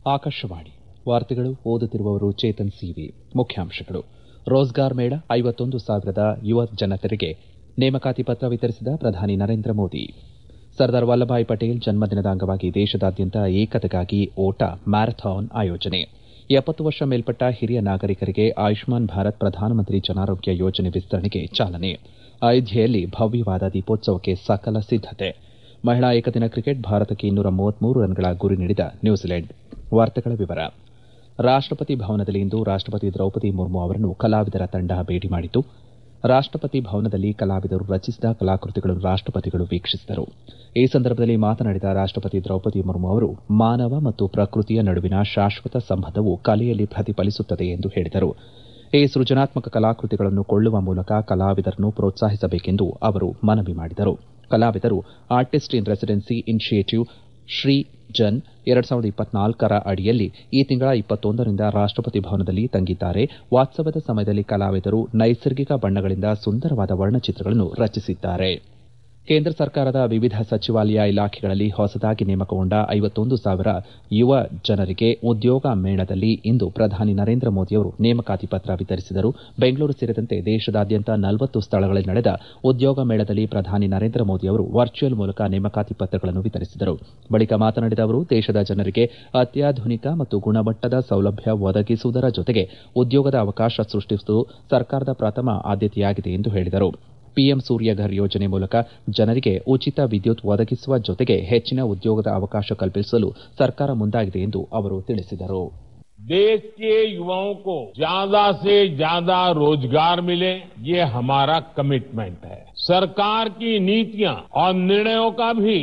ಆಕಾಶವಾಣಿ ವಾರ್ತೆಗಳು ಓದುತ್ತಿರುವವರು ಚೇತನ್ ಸಿವಿ ಮುಖ್ಯಾಂಶಗಳು ರೋಜ್ಗಾರ್ ಮೇಳ ಐವತ್ತೊಂದು ಸಾವಿರದ ಯುವ ಜನತೆಗೆ ನೇಮಕಾತಿ ಪತ್ರ ವಿತರಿಸಿದ ಪ್ರಧಾನಿ ನರೇಂದ್ರ ಮೋದಿ ಸರ್ದಾರ್ ವಲ್ಲಭಾಯ್ ಪಟೇಲ್ ಜನ್ಮದಿನದ ಅಂಗವಾಗಿ ದೇಶದಾದ್ಯಂತ ಏಕತೆಗಾಗಿ ಓಟ ಮ್ಯಾರಥಾನ್ ಆಯೋಜನೆ ಎಪ್ಪತ್ತು ವರ್ಷ ಮೇಲ್ಪಟ್ಟ ಹಿರಿಯ ನಾಗರಿಕರಿಗೆ ಆಯುಷ್ಮಾನ್ ಭಾರತ್ ಪ್ರಧಾನಮಂತ್ರಿ ಜನಾರೋಗ್ಯ ಯೋಜನೆ ವಿಸ್ತರಣೆಗೆ ಚಾಲನೆ ಅಯೋಧ್ಯೆಯಲ್ಲಿ ಭವ್ಯವಾದ ದೀಪೋತ್ಸವಕ್ಕೆ ಸಕಲ ಸಿದ್ದತೆ ಮಹಿಳಾ ಏಕದಿನ ಕ್ರಿಕೆಟ್ ಭಾರತಕ್ಕೆ ಇನ್ನೂರ ಮೂವತ್ಮೂರು ರನ್ಗಳ ಗುರಿ ನೀಡಿದ ನ್ಯೂಜಿಲೆಂಡ್ ವಾರ್ತೆಗಳ ವಿವರ ರಾಷ್ಟಪತಿ ಭವನದಲ್ಲಿ ಇಂದು ರಾಷ್ಟಪತಿ ದ್ರೌಪದಿ ಮುರ್ಮು ಅವರನ್ನು ಕಲಾವಿದರ ತಂಡ ಭೇಟಿ ಮಾಡಿತು ರಾಷ್ಟಪತಿ ಭವನದಲ್ಲಿ ಕಲಾವಿದರು ರಚಿಸಿದ ಕಲಾಕೃತಿಗಳನ್ನು ರಾಷ್ಟಪತಿಗಳು ವೀಕ್ಷಿಸಿದರು ಈ ಸಂದರ್ಭದಲ್ಲಿ ಮಾತನಾಡಿದ ರಾಷ್ಟಪತಿ ದ್ರೌಪದಿ ಮುರ್ಮು ಅವರು ಮಾನವ ಮತ್ತು ಪ್ರಕೃತಿಯ ನಡುವಿನ ಶಾಶ್ವತ ಸಂಬಂಧವು ಕಲೆಯಲ್ಲಿ ಪ್ರತಿಫಲಿಸುತ್ತದೆ ಎಂದು ಹೇಳಿದರು ಈ ಸೃಜನಾತ್ಮಕ ಕಲಾಕೃತಿಗಳನ್ನು ಕೊಳ್ಳುವ ಮೂಲಕ ಕಲಾವಿದರನ್ನು ಪ್ರೋತ್ಸಾಹಿಸಬೇಕೆಂದು ಅವರು ಮನವಿ ಮಾಡಿದರು ಕಲಾವಿದರು ಆರ್ಟಿಸ್ಟ್ ಇನ್ ರೆಸಿಡೆನ್ಸಿ ಇನಿಷಿಯೇಟಿವ್ ಶ್ರೀ ಜನ್ ಎರಡ್ ಸಾವಿರದ ಇಪ್ಪತ್ನಾಲ್ಕರ ಅಡಿಯಲ್ಲಿ ಈ ತಿಂಗಳ ಇಪ್ಪತ್ತೊಂದರಿಂದ ರಾಷ್ಟಪತಿ ಭವನದಲ್ಲಿ ತಂಗಿದ್ದಾರೆ ವಾಸ್ತವ್ಯದ ಸಮಯದಲ್ಲಿ ಕಲಾವಿದರು ನೈಸರ್ಗಿಕ ಬಣ್ಣಗಳಿಂದ ಸುಂದರವಾದ ವರ್ಣಚಿತ್ರಗಳನ್ನು ರಚಿಸಿದ್ದಾರೆ ಕೇಂದ್ರ ಸರ್ಕಾರದ ವಿವಿಧ ಸಚಿವಾಲಯ ಇಲಾಖೆಗಳಲ್ಲಿ ಹೊಸದಾಗಿ ನೇಮಕಗೊಂಡ ಐವತ್ತೊಂದು ಸಾವಿರ ಯುವ ಜನರಿಗೆ ಉದ್ಯೋಗ ಮೇಳದಲ್ಲಿ ಇಂದು ಪ್ರಧಾನಿ ನರೇಂದ್ರ ಮೋದಿಯವರು ನೇಮಕಾತಿ ಪತ್ರ ವಿತರಿಸಿದರು ಬೆಂಗಳೂರು ಸೇರಿದಂತೆ ದೇಶದಾದ್ಯಂತ ನಲವತ್ತು ಸ್ಥಳಗಳಲ್ಲಿ ನಡೆದ ಉದ್ಯೋಗ ಮೇಳದಲ್ಲಿ ಪ್ರಧಾನಿ ನರೇಂದ್ರ ಮೋದಿ ಅವರು ವರ್ಚುವಲ್ ಮೂಲಕ ನೇಮಕಾತಿ ಪತ್ರಗಳನ್ನು ವಿತರಿಸಿದರು ಬಳಿಕ ಮಾತನಾಡಿದ ಅವರು ದೇಶದ ಜನರಿಗೆ ಅತ್ಯಾಧುನಿಕ ಮತ್ತು ಗುಣಮಟ್ಟದ ಸೌಲಭ್ಯ ಒದಗಿಸುವುದರ ಜೊತೆಗೆ ಉದ್ಯೋಗದ ಅವಕಾಶ ಸೃಷ್ಟಿಸುವುದು ಸರ್ಕಾರದ ಪ್ರಥಮ ಆದ್ಯತೆಯಾಗಿದೆ ಎಂದು ಹೇಳಿದರು ಪಿಎಂ ಸೂರ್ಯಘರ್ ಯೋಜನೆ ಮೂಲಕ ಜನರಿಗೆ ಉಚಿತ ವಿದ್ಯುತ್ ಒದಗಿಸುವ ಜೊತೆಗೆ ಹೆಚ್ಚಿನ ಉದ್ಯೋಗದ ಅವಕಾಶ ಕಲ್ಪಿಸಲು ಸರ್ಕಾರ ಮುಂದಾಗಿದೆ ಎಂದು ಅವರು ತಿಳಿಸಿದರು देश के युवाओं को ज्यादा से ज्यादा रोजगार मिले ये हमारा कमिटमेंट है सरकार की नीतियां और निर्णयों का भी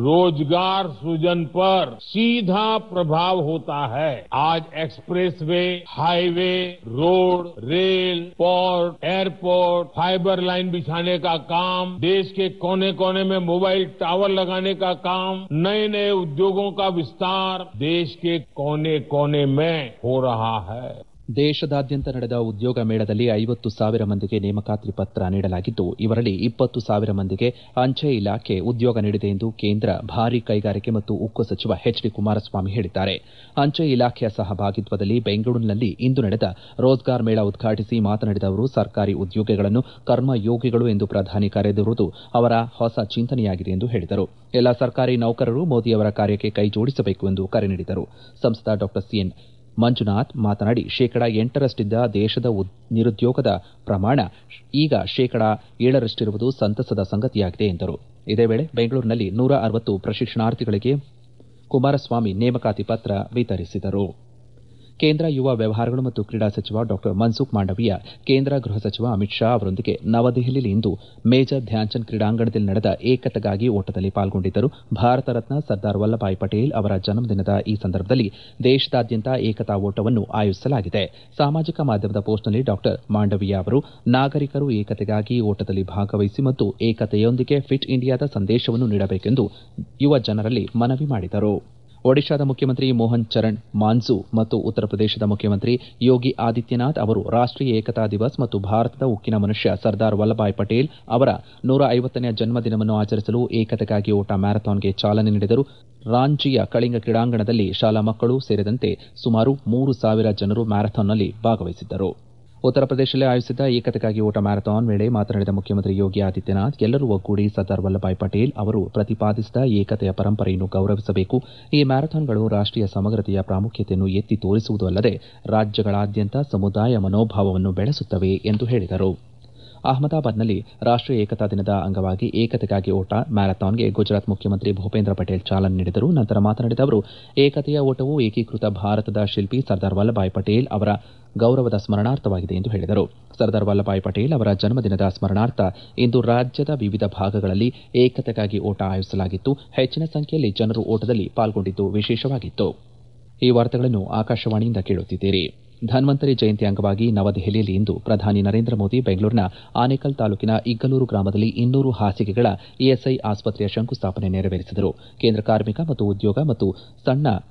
रोजगार सृजन पर सीधा प्रभाव होता है आज expressway highway road rail port airport fibre line बिछाने का काम देश के कोने कोने में मोबाइल टावर लगाने का काम नए नए उद्योगों का विस्तार देश के कोने कोने में हो रहा है ದೇಶದಾದ್ಯಂತ ನಡೆದ ಉದ್ಯೋಗ ಮೇಳದಲ್ಲಿ ಐವತ್ತು ಸಾವಿರ ಮಂದಿಗೆ ನೇಮಕಾತಿ ಪತ್ರ ನೀಡಲಾಗಿದ್ದು ಇವರಲ್ಲಿ ಇಪ್ಪತ್ತು ಸಾವಿರ ಮಂದಿಗೆ ಅಂಚೆ ಇಲಾಖೆ ಉದ್ಯೋಗ ನೀಡಿದೆ ಎಂದು ಕೇಂದ್ರ ಭಾರೀ ಕೈಗಾರಿಕೆ ಮತ್ತು ಉಕ್ಕು ಸಚಿವ ಎಚ್ ಡಿ ಕುಮಾರಸ್ವಾಮಿ ಹೇಳಿದ್ದಾರೆ ಅಂಚೆ ಇಲಾಖೆಯ ಸಹಭಾಗಿತ್ವದಲ್ಲಿ ಬೆಂಗಳೂರಿನಲ್ಲಿ ಇಂದು ನಡೆದ ರೋಜ್ಗಾರ್ ಮೇಳ ಉದ್ಘಾಟಿಸಿ ಮಾತನಾಡಿದ ಅವರು ಸರ್ಕಾರಿ ಉದ್ಯೋಗಿಗಳನ್ನು ಕರ್ಮಯೋಗಿಗಳು ಎಂದು ಪ್ರಧಾನಿ ಕರೆದಿರುವುದು ಅವರ ಹೊಸ ಚಿಂತನೆಯಾಗಿದೆ ಎಂದು ಹೇಳಿದರು ಎಲ್ಲ ಸರ್ಕಾರಿ ನೌಕರರು ಮೋದಿಯವರ ಕಾರ್ಯಕ್ಕೆ ಕೈಜೋಡಿಸಬೇಕು ಎಂದು ಕರೆ ನೀಡಿದರು ಸಂಸದ ಡಾ ಸಿಎನ್ ಮಂಜುನಾಥ್ ಮಾತನಾಡಿ ಶೇಕಡಾ ಎಂಟರಷ್ಟಿದ್ದ ದೇಶದ ನಿರುದ್ಯೋಗದ ಪ್ರಮಾಣ ಈಗ ಶೇಕಡಾ ಏಳರಷ್ಟಿರುವುದು ಸಂತಸದ ಸಂಗತಿಯಾಗಿದೆ ಎಂದರು ಇದೇ ವೇಳೆ ಬೆಂಗಳೂರಿನಲ್ಲಿ ನೂರ ಅರವತ್ತು ಪ್ರಶಿಕ್ಷಣಾರ್ಥಿಗಳಿಗೆ ಕುಮಾರಸ್ವಾಮಿ ನೇಮಕಾತಿ ಪತ್ರ ವಿತರಿಸಿದರು ಕೇಂದ್ರ ಯುವ ವ್ಯವಹಾರಗಳು ಮತ್ತು ಕ್ರೀಡಾ ಸಚಿವ ಡಾ ಮನ್ಸುಖ್ ಮಾಂಡವೀಯ ಕೇಂದ್ರ ಗೃಹ ಸಚಿವ ಅಮಿತ್ ಶಾ ಅವರೊಂದಿಗೆ ನವದೆಹಲಿಯಲ್ಲಿ ಇಂದು ಮೇಜರ್ ಧ್ಯಾನ್ಚಂದ್ ಕ್ರೀಡಾಂಗಣದಲ್ಲಿ ನಡೆದ ಏಕತೆಗಾಗಿ ಓಟದಲ್ಲಿ ಪಾಲ್ಗೊಂಡಿದ್ದರು ಭಾರತ ರತ್ನ ಸರ್ದಾರ್ ವಲ್ಲಭಾಯ್ ಪಟೇಲ್ ಅವರ ಜನ್ಮದಿನದ ಈ ಸಂದರ್ಭದಲ್ಲಿ ದೇಶದಾದ್ಯಂತ ಏಕತಾ ಓಟವನ್ನು ಆಯೋಜಿಸಲಾಗಿದೆ ಸಾಮಾಜಿಕ ಮಾಧ್ಯಮದ ಪೋಸ್ಟ್ನಲ್ಲಿ ಡಾ ಮಾಂಡವೀಯ ಅವರು ನಾಗರಿಕರು ಏಕತೆಗಾಗಿ ಓಟದಲ್ಲಿ ಭಾಗವಹಿಸಿ ಮತ್ತು ಏಕತೆಯೊಂದಿಗೆ ಫಿಟ್ ಇಂಡಿಯಾದ ಸಂದೇಶವನ್ನು ನೀಡಬೇಕೆಂದು ಯುವ ಜನರಲ್ಲಿ ಮನವಿ ಮಾಡಿದರು ಒಡಿಶಾದ ಮುಖ್ಯಮಂತ್ರಿ ಮೋಹನ್ ಚರಣ್ ಮಾಂಝು ಮತ್ತು ಉತ್ತರ ಪ್ರದೇಶದ ಮುಖ್ಯಮಂತ್ರಿ ಯೋಗಿ ಆದಿತ್ಯನಾಥ್ ಅವರು ರಾಷ್ಟೀಯ ಏಕತಾ ದಿವಸ್ ಮತ್ತು ಭಾರತದ ಉಕ್ಕಿನ ಮನುಷ್ಯ ಸರ್ದಾರ್ ವಲ್ಲಭಾಯ್ ಪಟೇಲ್ ಅವರ ನೂರ ಐವತ್ತನೇ ಜನ್ಮದಿನವನ್ನು ಆಚರಿಸಲು ಏಕತೆಗಾಗಿ ಓಟ ಮ್ಯಾರಥಾನ್ಗೆ ಚಾಲನೆ ನೀಡಿದರು ರಾಂಚಿಯ ಕಳಿಂಗ ಕ್ರೀಡಾಂಗಣದಲ್ಲಿ ಶಾಲಾ ಮಕ್ಕಳು ಸೇರಿದಂತೆ ಸುಮಾರು ಮೂರು ಸಾವಿರ ಜನರು ಮ್ಯಾರಥಾನ್ನಲ್ಲಿ ಭಾಗವಹಿಸಿದ್ದರು ಉತ್ತರ ಪ್ರದೇಶದಲ್ಲಿ ಆಯೋಜಿಸಿದ್ದ ಏಕತೆಗಾಗಿ ಓಟ ಮ್ಯಾರಥಾನ್ ವೇಳೆ ಮಾತನಾಡಿದ ಮುಖ್ಯಮಂತ್ರಿ ಯೋಗಿ ಆದಿತ್ಯನಾಥ್ ಎಲ್ಲರೂ ಒಗ್ಗೂಡಿ ಸರ್ದಾರ್ ವಲ್ಲಭಾಯ್ ಪಟೇಲ್ ಅವರು ಪ್ರತಿಪಾದಿಸಿದ ಏಕತೆಯ ಪರಂಪರೆಯನ್ನು ಗೌರವಿಸಬೇಕು ಈ ಮ್ಯಾರಥಾನ್ಗಳು ರಾಷ್ಟೀಯ ಸಮಗ್ರತೆಯ ಪ್ರಾಮುಖ್ಯತೆಯನ್ನು ಎತ್ತಿ ತೋರಿಸುವುದು ಅಲ್ಲದೆ ರಾಜ್ಯಗಳಾದ್ಯಂತ ಸಮುದಾಯ ಮನೋಭಾವವನ್ನು ಬೆಳೆಸುತ್ತವೆ ಎಂದು ಹೇಳಿದರು ಅಹಮದಾಬಾದ್ನಲ್ಲಿ ರಾಷ್ಟೀಯ ಏಕತಾ ದಿನದ ಅಂಗವಾಗಿ ಏಕತೆಗಾಗಿ ಓಟ ಮ್ಯಾರಥಾನ್ಗೆ ಗುಜರಾತ್ ಮುಖ್ಯಮಂತ್ರಿ ಭೂಪೇಂದ್ರ ಪಟೇಲ್ ಚಾಲನೆ ನೀಡಿದರು ನಂತರ ಮಾತನಾಡಿದ ಅವರು ಏಕತೆಯ ಓಟವು ಏಕೀಕೃತ ಭಾರತದ ಶಿಲ್ಪಿ ಸರ್ದಾರ್ ವಲ್ಲಭಾಯ್ ಪಟೇಲ್ ಅವರ ಗೌರವದ ಸ್ಮರಣಾರ್ಥವಾಗಿದೆ ಎಂದು ಹೇಳಿದರು ಸರ್ದಾರ್ ವಲ್ಲಭಾಯ್ ಪಟೇಲ್ ಅವರ ಜನ್ಮದಿನದ ಸ್ಮರಣಾರ್ಥ ಇಂದು ರಾಜ್ಯದ ವಿವಿಧ ಭಾಗಗಳಲ್ಲಿ ಏಕತೆಗಾಗಿ ಓಟ ಆಯೋಜಿಸಲಾಗಿತ್ತು ಹೆಚ್ಚಿನ ಸಂಖ್ಯೆಯಲ್ಲಿ ಜನರು ಓಟದಲ್ಲಿ ಪಾಲ್ಗೊಂಡಿದ್ದು ವಿಶೇಷವಾಗಿತ್ತು ಈ ವಾರ್ತೆಗಳನ್ನು ಆಕಾಶವಾಣಿಯಿಂದ ಕೇಳುತ್ತಿದ್ದೀರಿ ಧನ್ವಂತರಿ ಜಯಂತಿ ಅಂಗವಾಗಿ ನವದೆಹಲಿಯಲ್ಲಿ ಇಂದು ಪ್ರಧಾನಿ ನರೇಂದ್ರ ಮೋದಿ ಬೆಂಗಳೂರಿನ ಆನೇಕಲ್ ತಾಲೂಕಿನ ಇಗ್ಗಲೂರು ಗ್ರಾಮದಲ್ಲಿ ಇನ್ನೂರು ಹಾಸಿಗೆಗಳ ಇಎಸ್ಐ ಆಸ್ಪತ್ರೆಯ ಶಂಕುಸ್ಥಾಪನೆ ನೆರವೇರಿಸಿದರು ಕೇಂದ್ರ ಕಾರ್ಮಿಕ ಮತ್ತು ಉದ್ಯೋಗ ಮತ್ತು ಸಣ್ಣ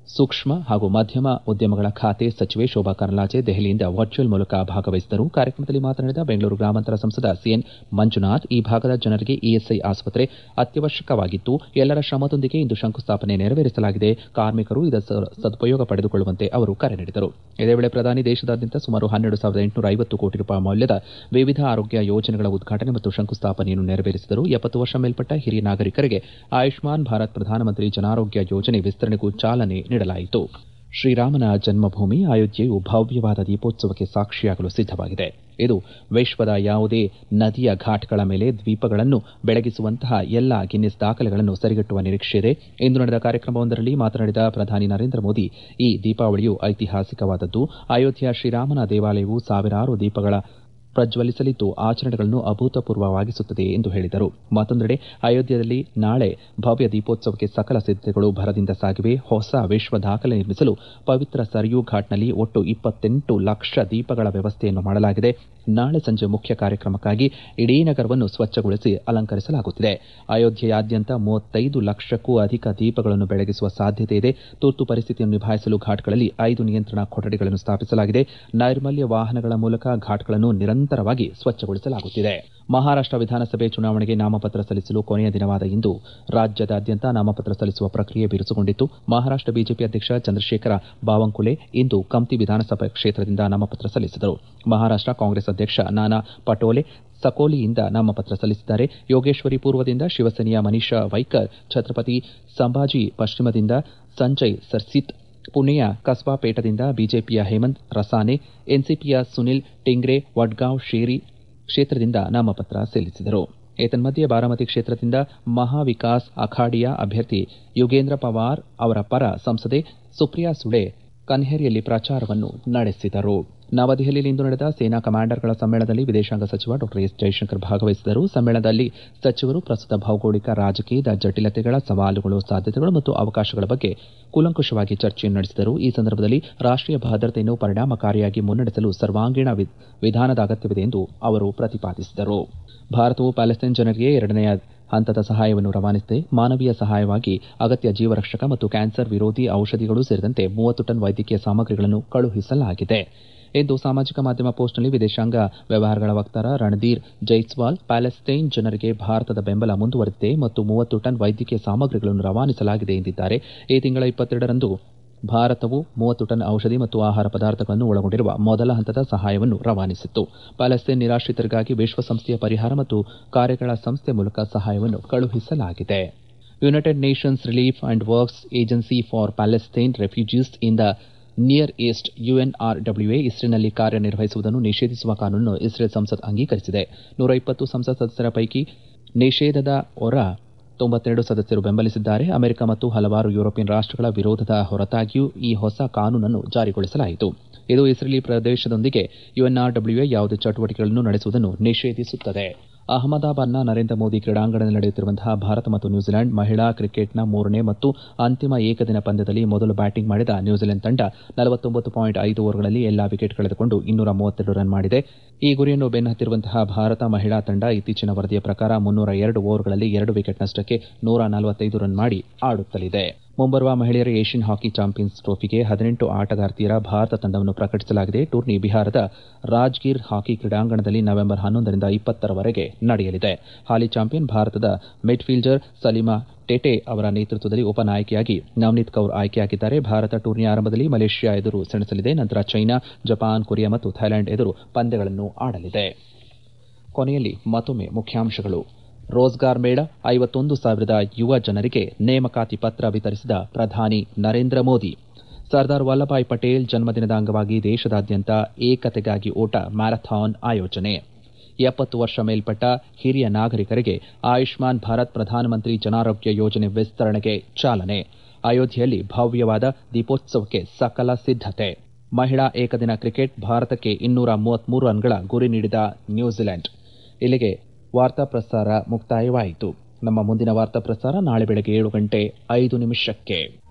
ಸೂಕ್ಷ್ಮ ಹಾಗೂ ಮಧ್ಯಮ ಉದ್ಯಮಗಳ ಖಾತೆ ಸಚಿವೆ ಶೋಭಾ ಕರಂದ್ಲಾಜೆ ದೆಹಲಿಯಿಂದ ವರ್ಚುವಲ್ ಮೂಲಕ ಭಾಗವಹಿಸಿದರು ಕಾರ್ಯಕ್ರಮದಲ್ಲಿ ಮಾತನಾಡಿದ ಬೆಂಗಳೂರು ಗ್ರಾಮಾಂತರ ಸಂಸದ ಸಿಎನ್ ಮಂಜುನಾಥ್ ಈ ಭಾಗದ ಜನರಿಗೆ ಇಎಸ್ಐ ಆಸ್ಪತ್ರೆ ಅತ್ಯವಶ್ಯಕವಾಗಿದ್ದು ಎಲ್ಲರ ಶ್ರಮದೊಂದಿಗೆ ಇಂದು ಶಂಕುಸ್ಥಾಪನೆ ನೆರವೇರಿಸಲಾಗಿದೆ ಕಾರ್ಮಿಕರು ಇದರ ಸದುಪಯೋಗ ಪಡೆದುಕೊಳ್ಳುವಂತೆ ಅವರು ಕರೆ ನೀಡಿದರು ಇದೇ ವೇಳೆ ಪ್ರಧಾನಿ ದೇಶದಾದ್ಯಂತ ಸುಮಾರು ಹನ್ನೆರಡು ಸಾವಿರದ ಎಂಟುನೂರ ಐವತ್ತು ಕೋಟಿ ರೂಪಾಯಿ ಮೌಲ್ಯದ ವಿವಿಧ ಆರೋಗ್ಯ ಯೋಜನೆಗಳ ಉದ್ಘಾಟನೆ ಮತ್ತು ಶಂಕುಸ್ಥಾಪನೆಯನ್ನು ನೆರವೇರಿಸಿದರು ಎಪ್ಪತ್ತು ವರ್ಷ ಮೇಲ್ಪಟ್ಟ ಹಿರಿಯ ನಾಗರಿಕರಿಗೆ ಆಯುಷ್ಮಾನ್ ಭಾರತ್ ಪ್ರಧಾನಮಂತ್ರಿ ಜನಾರೋಗ್ಯ ಯೋಜನೆ ವಿಸ್ತರಣೆಗೂ ಚಾಲನೆ ನೀಡಲಾಯಿತು ಶ್ರೀರಾಮನ ಜನ್ಮಭೂಮಿ ಅಯೋಧ್ಯೆಯು ಭವ್ಯವಾದ ದೀಪೋತ್ಸವಕ್ಕೆ ಸಾಕ್ಷಿಯಾಗಲು ಸಿದ್ದವಾಗಿದೆ ಇದು ವಿಶ್ವದ ಯಾವುದೇ ನದಿಯ ಘಾಟ್ಗಳ ಮೇಲೆ ದ್ವೀಪಗಳನ್ನು ಬೆಳಗಿಸುವಂತಹ ಎಲ್ಲ ಗಿನ್ನಿಸ್ ದಾಖಲೆಗಳನ್ನು ಸರಿಗಟ್ಟುವ ನಿರೀಕ್ಷೆಯಿದೆ ಇಂದು ನಡೆದ ಕಾರ್ಯಕ್ರಮವೊಂದರಲ್ಲಿ ಮಾತನಾಡಿದ ಪ್ರಧಾನಿ ನರೇಂದ್ರ ಮೋದಿ ಈ ದೀಪಾವಳಿಯು ಐತಿಹಾಸಿಕವಾದದ್ದು ಅಯೋಧ್ಯೆಯ ಶ್ರೀರಾಮನ ದೇವಾಲಯವು ಸಾವಿರಾರು ದೀಪಗಳ ಪ್ರಜ್ವಲಿಸಲಿದ್ದು ಆಚರಣೆಗಳನ್ನು ಅಭೂತಪೂರ್ವವಾಗಿಸುತ್ತದೆ ಎಂದು ಹೇಳಿದರು ಮತ್ತೊಂದೆಡೆ ಅಯೋಧ್ಯೆಯಲ್ಲಿ ನಾಳೆ ಭವ್ಯ ದೀಪೋತ್ಸವಕ್ಕೆ ಸಕಲ ಸಿದ್ದತೆಗಳು ಭರದಿಂದ ಸಾಗಿವೆ ಹೊಸ ವಿಶ್ವ ದಾಖಲೆ ನಿರ್ಮಿಸಲು ಪವಿತ್ರ ಸರಿಯೂ ಘಾಟ್ನಲ್ಲಿ ಒಟ್ಟು ಇಪ್ಪತ್ತೆಂಟು ಲಕ್ಷ ದೀಪಗಳ ವ್ಯವಸ್ಥೆಯನ್ನು ಮಾಡಲಾಗಿದೆ ನಾಳೆ ಸಂಜೆ ಮುಖ್ಯ ಕಾರ್ಯಕ್ರಮಕ್ಕಾಗಿ ಇಡೀ ನಗರವನ್ನು ಸ್ವಚ್ಛಗೊಳಿಸಿ ಅಲಂಕರಿಸಲಾಗುತ್ತಿದೆ ಅಯೋಧ್ಯೆಯಾದ್ಯಂತ ಮೂವತ್ತೈದು ಲಕ್ಷಕ್ಕೂ ಅಧಿಕ ದೀಪಗಳನ್ನು ಬೆಳಗಿಸುವ ಸಾಧ್ಯತೆ ಇದೆ ತುರ್ತು ಪರಿಸ್ಥಿತಿಯನ್ನು ನಿಭಾಯಿಸಲು ಘಾಟ್ಗಳಲ್ಲಿ ಐದು ನಿಯಂತ್ರಣ ಕೊಠಡಿಗಳನ್ನು ಸ್ಥಾಪಿಸಲಾಗಿದೆ ನೈರ್ಮಲ್ಯ ವಾಹನಗಳ ಮೂಲಕ ಘಾಟ್ಗಳನ್ನು ನಿರಂತರವಾಗಿ ಸ್ವಚ್ಛಗೊಳಿಸಲಾಗುತ್ತಿದೆ ಮಹಾರಾಷ್ಟ್ರ ವಿಧಾನಸಭೆ ಚುನಾವಣೆಗೆ ನಾಮಪತ್ರ ಸಲ್ಲಿಸಲು ಕೊನೆಯ ದಿನವಾದ ಇಂದು ರಾಜ್ಯದಾದ್ಯಂತ ನಾಮಪತ್ರ ಸಲ್ಲಿಸುವ ಪ್ರಕ್ರಿಯೆ ಬಿರುಸುಗೊಂಡಿತ್ತು ಮಹಾರಾಷ್ಟ್ರ ಬಿಜೆಪಿ ಅಧ್ಯಕ್ಷ ಚಂದ್ರಶೇಖರ ಬಾವನ್ಕುಲೆ ಇಂದು ಕಂಪ್ತಿ ವಿಧಾನಸಭಾ ಕ್ಷೇತ್ರದಿಂದ ನಾಮಪತ್ರ ಸಲ್ಲಿಸಿದರು ಮಹಾರಾಷ್ಟ್ರ ಕಾಂಗ್ರೆಸ್ ಅಧ್ಯಕ್ಷ ನಾನಾ ಪಟೋಲೆ ಸಕೋಲಿಯಿಂದ ನಾಮಪತ್ರ ಸಲ್ಲಿಸಿದ್ದಾರೆ ಯೋಗೇಶ್ವರಿ ಪೂರ್ವದಿಂದ ಶಿವಸೇನೆಯ ಮನೀಷಾ ವೈಕರ್ ಛತ್ರಪತಿ ಸಂಭಾಜಿ ಪಶ್ಚಿಮದಿಂದ ಸಂಜಯ್ ಸರ್ಸಿತ್ ಪುಣೆಯ ಕಸ್ಬಾಪೇಟದಿಂದ ಬಿಜೆಪಿಯ ಹೇಮಂತ್ ರಸಾನೆ ಎನ್ಸಿಪಿಯ ಸುನಿಲ್ ಟಿಂಗ್ರೆ ವಡ್ಗಾಂವ್ ಶೇರಿ ಕ್ಷೇತ್ರದಿಂದ ನಾಮಪತ್ರ ಸಲ್ಲಿಸಿದರು ಏತನ್ಮಧ್ಯೆ ಬಾರಾಮತಿ ಕ್ಷೇತ್ರದಿಂದ ಮಹಾವಿಕಾಸ್ ಅಖಾಡಿಯ ಅಭ್ಯರ್ಥಿ ಯುಗೇಂದ್ರ ಪವಾರ್ ಅವರ ಪರ ಸಂಸದೆ ಸುಪ್ರಿಯಾ ಸುಳೆ ಕನ್ಹೇರಿಯಲ್ಲಿ ಪ್ರಚಾರವನ್ನು ನಡೆಸಿದರು ನವದೆಹಲಿಯಲ್ಲಿ ಇಂದು ನಡೆದ ಸೇನಾ ಕಮಾಂಡರ್ಗಳ ಸಮ್ಮೇಳನದಲ್ಲಿ ವಿದೇಶಾಂಗ ಸಚಿವ ಡಾ ಎಸ್ ಜೈಶಂಕರ್ ಭಾಗವಹಿಸಿದರು ಸಮ್ಮೇಳನದಲ್ಲಿ ಸಚಿವರು ಪ್ರಸ್ತುತ ಭೌಗೋಳಿಕ ರಾಜಕೀಯದ ಜಟಿಲತೆಗಳ ಸವಾಲುಗಳು ಸಾಧ್ಯತೆಗಳು ಮತ್ತು ಅವಕಾಶಗಳ ಬಗ್ಗೆ ಕೂಲಂಕುಷವಾಗಿ ಚರ್ಚೆಯನ್ನು ನಡೆಸಿದರು ಈ ಸಂದರ್ಭದಲ್ಲಿ ರಾಷ್ಟೀಯ ಭದ್ರತೆಯನ್ನು ಪರಿಣಾಮಕಾರಿಯಾಗಿ ಮುನ್ನಡೆಸಲು ಸರ್ವಾಂಗೀಣ ವಿಧಾನದ ಅಗತ್ಯವಿದೆ ಎಂದು ಅವರು ಪ್ರತಿಪಾದಿಸಿದರು ಭಾರತವು ಪ್ಯಾಲೆಸ್ತೈನ್ ಜನರಿಗೆ ಎರಡನೆಯ ಹಂತದ ಸಹಾಯವನ್ನು ರವಾನಿಸಿದೆ ಮಾನವೀಯ ಸಹಾಯವಾಗಿ ಅಗತ್ಯ ಜೀವರಕ್ಷಕ ಮತ್ತು ಕ್ಯಾನ್ಸರ್ ವಿರೋಧಿ ಔಷಧಿಗಳು ಸೇರಿದಂತೆ ಮೂವತ್ತು ಟನ್ ವೈದ್ಯಕೀಯ ಸಾಮಗ್ರಿಗಳನ್ನು ಕಳುಹಿಸಲಾಗಿದೆ ಎಂದು ಸಾಮಾಜಿಕ ಮಾಧ್ಯಮ ಪೋಸ್ಟ್ನಲ್ಲಿ ವಿದೇಶಾಂಗ ವ್ಯವಹಾರಗಳ ವಕ್ತಾರ ರಣಧೀರ್ ಜೈಸ್ವಾಲ್ ಪ್ಯಾಲೆಸ್ತೈನ್ ಜನರಿಗೆ ಭಾರತದ ಬೆಂಬಲ ಮುಂದುವರೆದಿದೆ ಮತ್ತು ಮೂವತ್ತು ಟನ್ ವೈದ್ಯಕೀಯ ಸಾಮಗ್ರಿಗಳನ್ನು ರವಾನಿಸಲಾಗಿದೆ ಎಂದಿದ್ದಾರೆ ಈ ತಿಂಗಳ ಇಪ್ಪತ್ತೆರಡರಂದು ಭಾರತವು ಮೂವತ್ತು ಟನ್ ಔಷಧಿ ಮತ್ತು ಆಹಾರ ಪದಾರ್ಥಗಳನ್ನು ಒಳಗೊಂಡಿರುವ ಮೊದಲ ಹಂತದ ಸಹಾಯವನ್ನು ರವಾನಿಸಿತ್ತು ಪ್ಯಾಲೆಸ್ತೈನ್ ನಿರಾಶ್ರಿತರಿಗಾಗಿ ವಿಶ್ವಸಂಸ್ಥೆಯ ಪರಿಹಾರ ಮತ್ತು ಕಾರ್ಯಗಳ ಸಂಸ್ಥೆ ಮೂಲಕ ಸಹಾಯವನ್ನು ಕಳುಹಿಸಲಾಗಿದೆ United Nations relief and works agency for Palestine refugees in the near east UNRWA ಇಸ್ರೇಲ್ನಲ್ಲಿ ಕಾರ್ಯನಿರ್ವಹಿಸುವುದನ್ನು ನಿಷೇಧಿಸುವ ಕಾನೂನನ್ನು ಇಸ್ರೇಲ್ ಸಂಸತ್ ಅಂಗೀಕರಿಸಿದೆ ನೂರ ಇಪ್ಪತ್ತು ಸಂಸತ್ ಸದಸ್ಯರ ಪೈಕಿ ನಿಷೇಧದ ಹೊರ ತೊಂಬತ್ತೆರಡು ಸದಸ್ಯರು ಬೆಂಬಲಿಸಿದ್ದಾರೆ ಅಮೆರಿಕ ಮತ್ತು ಹಲವಾರು ಯುರೋಪಿಯನ್ ರಾಷ್ಟಗಳ ವಿರೋಧದ ಹೊರತಾಗಿಯೂ ಈ ಹೊಸ ಕಾನೂನನ್ನು ಜಾರಿಗೊಳಿಸಲಾಯಿತು ಇದು ಇಸ್ರೇಲಿ ಪ್ರದೇಶದೊಂದಿಗೆ ಯುಎನ್ಆರ್ಡಬ್ಲ್ಯೂಎ ಯಾವುದೇ ಚಟುವಟಿಕೆಗಳನ್ನು ನಡೆಸುವುದನ್ನು ನಿಷೇಧಿಸುತ್ತದೆ ಅಹಮದಾಬಾದ್ನ ನರೇಂದ್ರ ಮೋದಿ ಕ್ರೀಡಾಂಗಣದಲ್ಲಿ ನಡೆಯುತ್ತಿರುವಂತಹ ಭಾರತ ಮತ್ತು ನ್ಯೂಜಿಲೆಂಡ್ ಮಹಿಳಾ ಕ್ರಿಕೆಟ್ನ ಮೂರನೇ ಮತ್ತು ಅಂತಿಮ ಏಕದಿನ ಪಂದ್ಯದಲ್ಲಿ ಮೊದಲು ಬ್ಯಾಟಿಂಗ್ ಮಾಡಿದ ನ್ಯೂಜಿಲೆಂಡ್ ತಂಡ ನಲವತ್ತೊಂಬತ್ತು ಪಾಯಿಂಟ್ ಐದು ಓವರ್ಗಳಲ್ಲಿ ಎಲ್ಲಾ ವಿಕೆಟ್ ಕಳೆದುಕೊಂಡು ಇನ್ನೂರ ಮೂವತ್ತೆರಡು ರನ್ ಮಾಡಿದೆ ಈ ಗುರಿಯನ್ನು ಬೆನ್ನಹತ್ತಿರುವಂತಹ ಭಾರತ ಮಹಿಳಾ ತಂಡ ಇತ್ತೀಚಿನ ವರದಿಯ ಪ್ರಕಾರ ಮುನ್ನೂರ ಎರಡು ಓವರ್ಗಳಲ್ಲಿ ಎರಡು ವಿಕೆಟ್ ನಷ್ಟಕ್ಕೆ ನೂರ ನಲವತ್ತೈದು ರನ್ ಮಾಡಿ ಆಡುತ್ತಲಿದೆ ಮುಂಬರುವ ಮಹಿಳೆಯರ ಏಷ್ಯನ್ ಹಾಕಿ ಚಾಂಪಿಯನ್ಸ್ ಟ್ರೋಫಿಗೆ ಹದಿನೆಂಟು ಆಟಗಾರ್ತಿಯರ ಭಾರತ ತಂಡವನ್ನು ಪ್ರಕಟಿಸಲಾಗಿದೆ ಟೂರ್ನಿ ಬಿಹಾರದ ರಾಜ್ಗೀರ್ ಹಾಕಿ ಕ್ರೀಡಾಂಗಣದಲ್ಲಿ ನವೆಂಬರ್ ಹನ್ನೊಂದರಿಂದ ಇಪ್ಪತ್ತರವರೆಗೆ ನಡೆಯಲಿದೆ ಹಾಲಿ ಚಾಂಪಿಯನ್ ಭಾರತದ ಮಿಡ್ಫೀಲ್ಡರ್ ಸಲೀಮಾ ಟೆಟೆ ಅವರ ನೇತೃತ್ವದಲ್ಲಿ ಉಪನಾಯಕಿಯಾಗಿ ನವನೀತ್ ಕೌರ್ ಆಯ್ಕೆಯಾಗಿದ್ದಾರೆ ಭಾರತ ಟೂರ್ನಿಯ ಆರಂಭದಲ್ಲಿ ಮಲೇಷ್ಯಾ ಎದುರು ಸೆಣಸಲಿದೆ ನಂತರ ಚೈನಾ ಜಪಾನ್ ಕೊರಿಯಾ ಮತ್ತು ಥೈಲ್ಯಾಂಡ್ ಎದುರು ಪಂದ್ಯಗಳನ್ನು ಆಡಲಿದೆ ಕೊನೆಯಲ್ಲಿ ಮತ್ತೊಮ್ಮೆ ಮುಖ್ಯಾಂಶಗಳು ರೋಜ್ಗಾರ್ ಮೇಳ ಐವತ್ತೊಂದು ಸಾವಿರದ ಯುವ ಜನರಿಗೆ ನೇಮಕಾತಿ ಪತ್ರ ವಿತರಿಸಿದ ಪ್ರಧಾನಿ ನರೇಂದ್ರ ಮೋದಿ ಸರ್ದಾರ್ ವಲ್ಲಭಾಯ್ ಪಟೇಲ್ ಜನ್ಮದಿನದ ಅಂಗವಾಗಿ ದೇಶದಾದ್ಯಂತ ಏಕತೆಗಾಗಿ ಓಟ ಮ್ಯಾರಥಾನ್ ಆಯೋಜನೆ ಎಪ್ಪತ್ತು ವರ್ಷ ಮೇಲ್ಪಟ್ಟ ಹಿರಿಯ ನಾಗರಿಕರಿಗೆ ಆಯುಷ್ಮಾನ್ ಭಾರತ್ ಪ್ರಧಾನಮಂತ್ರಿ ಜನಾರೋಗ್ಯ ಯೋಜನೆ ವಿಸ್ತರಣೆಗೆ ಚಾಲನೆ ಅಯೋಧ್ಯೆಯಲ್ಲಿ ಭವ್ಯವಾದ ದೀಪೋತ್ಸವಕ್ಕೆ ಸಕಲ ಸಿದ್ದತೆ ಮಹಿಳಾ ಏಕದಿನ ಕ್ರಿಕೆಟ್ ಭಾರತಕ್ಕೆ ಇನ್ನೂರ ಮೂವತ್ಮೂರು ರನ್ಗಳ ಗುರಿ ನೀಡಿದ ನ್ಯೂಜಿಲೆಂಡ್ ಇಲ್ಲಿಗೆ ವಾರ್ತಾ ಪ್ರಸಾರ ಮುಕ್ತಾಯವಾಯಿತು ನಮ್ಮ ಮುಂದಿನ ವಾರ್ತಾ ಪ್ರಸಾರ ನಾಳೆ ಬೆಳಗ್ಗೆ ಏಳು ಗಂಟೆ ಐದು ನಿಮಿಷಕ್ಕೆ